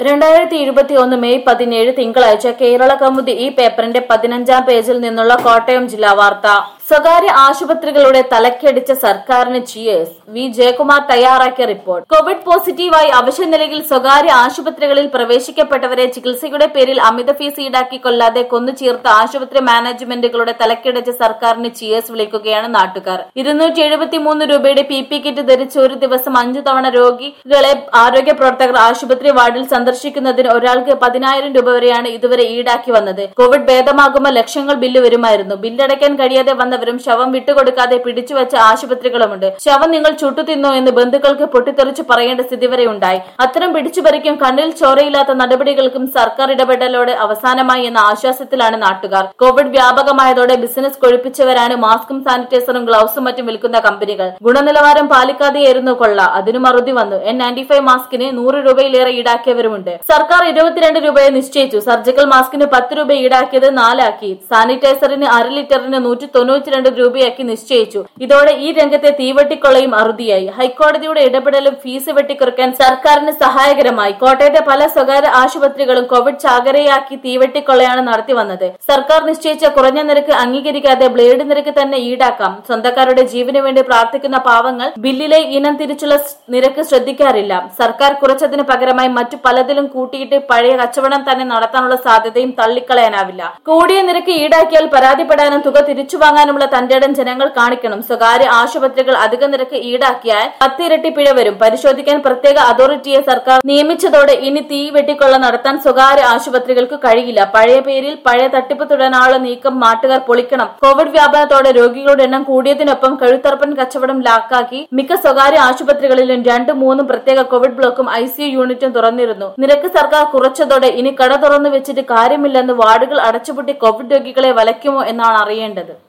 രണ്ടായിരത്തി ഇരുപത്തി ഒന്ന് മെയ് പതിനേഴ് തിങ്കളാഴ്ച കേരള കൗമുദി ഈ പേപ്പറിന്റെ പതിനഞ്ചാം പേജിൽ നിന്നുള്ള കോട്ടയം ജില്ലാ വാർത്ത സ്വകാര്യ ആശുപത്രികളുടെ തലക്കടിച്ച സർക്കാരിന് ചിയേഴ്സ് വി ജയകുമാർ തയ്യാറാക്കിയ റിപ്പോർട്ട് കോവിഡ് പോസിറ്റീവായി അവശനിലയിൽ സ്വകാര്യ ആശുപത്രികളിൽ പ്രവേശിക്കപ്പെട്ടവരെ ചികിത്സയുടെ പേരിൽ അമിത ഫീസ് ഈടാക്കി കൊല്ലാതെ കൊന്നു ചീർത്ത ആശുപത്രി മാനേജ്മെന്റുകളുടെ തലക്കടിച്ച സർക്കാരിന് ചിയേഴ്സ് വിളിക്കുകയാണ് നാട്ടുകാർ ഇരുന്നൂറ്റി എഴുപത്തിമൂന്ന് രൂപയുടെ പി പി കിറ്റ് ധരിച്ച് ഒരു ദിവസം അഞ്ചു തവണ രോഗികളെ ആരോഗ്യ പ്രവർത്തകർ ആശുപത്രി വാർഡിൽ സന്ദർശിക്കുന്നതിന് ഒരാൾക്ക് പതിനായിരം രൂപ വരെയാണ് ഇതുവരെ ഈടാക്കി വന്നത് കോവിഡ് ഭേദമാകുമ്പോൾ ലക്ഷങ്ങൾ ബില്ല് വരുമായിരുന്നു ബില്ലടയ്ക്കാൻ കഴിയാതെ വന്നവരും ശവം വിട്ടുകൊടുക്കാതെ പിടിച്ചുവച്ച ആശുപത്രികളുമുണ്ട് ശവം നിങ്ങൾ ചുട്ടുതിന്നോ എന്ന് ബന്ധുക്കൾക്ക് പൊട്ടിത്തെറിച്ച് പറയേണ്ട സ്ഥിതി വരെ ഉണ്ടായി അത്തരം പിടിച്ചുപറിക്കും കണ്ണിൽ ചോരയില്ലാത്ത നടപടികൾക്കും സർക്കാർ ഇടപെടലോടെ അവസാനമായി എന്ന ആശ്വാസത്തിലാണ് നാട്ടുകാർ കോവിഡ് വ്യാപകമായതോടെ ബിസിനസ് കൊഴിപ്പിച്ചവരാണ് മാസ്കും സാനിറ്റൈസറും ഗ്ലൌസും മറ്റും വിൽക്കുന്ന കമ്പനികൾ ഗുണനിലവാരം പാലിക്കാതെയായിരുന്നു കൊള്ള അതിനു മറുതി വന്നു എൻ നയൻറ്റി ഫൈവ് മാസ്കിന് നൂറ് രൂപയിലേറെ ഈടാക്കിയവരുമുണ്ട് സർക്കാർ ഇരുപത്തിരണ്ട് രൂപയെ നിശ്ചയിച്ചു സർജിക്കൽ മാസ്കിന് പത്ത് രൂപ ഈടാക്കിയത് നാലാക്കി സാനിറ്റൈസറിന് അര ലിറ്ററിന് നൂറ്റി തൊണ്ണൂറ്റിരണ്ട് രൂപയാക്കി നിശ്ചയിച്ചു ഇതോടെ ഈ രംഗത്തെ തീവട്ടിക്കൊള്ളയും അറുതിയായി ഹൈക്കോടതിയുടെ ഇടപെടലും ഫീസ് വെട്ടിക്കുറയ്ക്കാൻ സർക്കാരിന് സഹായകരമായി കോട്ടയത്തെ പല സ്വകാര്യ ആശുപത്രികളും കോവിഡ് ചാകരയാക്കി തീവട്ടിക്കൊള്ളയാണ് നടത്തി വന്നത് സർക്കാർ നിശ്ചയിച്ച കുറഞ്ഞ നിരക്ക് അംഗീകരിക്കാതെ ബ്ലേഡ് നിരക്ക് തന്നെ ഈടാക്കാം സ്വന്തക്കാരുടെ ജീവന് വേണ്ടി പ്രാർത്ഥിക്കുന്ന പാവങ്ങൾ ബില്ലിലെ ഇനം തിരിച്ചുള്ള സ് നിരക്ക് ശ്രദ്ധിക്കാറില്ല സർക്കാർ കുറച്ചതിന് പകരമായി മറ്റു പലതിലും കൂട്ടിയിട്ട് പഴയ കച്ചവടം തന്നെ നടത്താനുള്ള സാധ്യതയും തള്ളിക്കളയാനാവില്ല കൂടിയ നിരക്ക് ഈടാക്കിയാൽ പരാതിപ്പെടാനും തുക തിരിച്ചു വാങ്ങാനുമുള്ള തന്റേടം ജനങ്ങൾ കാണിക്കണം സ്വകാര്യ ആശുപത്രികൾ അധിക നിരക്ക് ഈടാക്കിയാൽ പത്തിരട്ടി പിഴ വരും പരിശോധിക്കാൻ പ്രത്യേക അതോറിറ്റിയെ സർക്കാർ നിയമിച്ചതോടെ ഇനി തീ വെട്ടിക്കൊള്ള നടത്താൻ സ്വകാര്യ ആശുപത്രികൾക്ക് കഴിയില്ല പഴയ പേരിൽ പഴയ തട്ടിപ്പ് തുടരാനുള്ള നീക്കം നാട്ടുകാർ പൊളിക്കണം കോവിഡ് വ്യാപനത്തോടെ രോഗികളുടെ എണ്ണം കൂടിയതിനൊപ്പം കഴുത്തർപ്പൻ കച്ചവടം ലാക്കാക്കി മിക്ക സ്വകാര്യ ആശുപത്രികളിലും രണ്ടും മൂന്നും പ്രത്യേക കോവിഡ് ബ്ലോക്കും ഐ സി യൂണിറ്റും തുറന്നിരുന്നു നിരക്ക് സർക്കാർ കുറച്ചതോടെ ഇനി കട തുറന്നു വെച്ചിട്ട് കാര്യമില്ലെന്ന് വാർഡുകൾ അടച്ചുപൂട്ടി കോവിഡ് രോഗികളെ വലയ്ക്കുമോ എന്നാണ് അറിയേണ്ടത്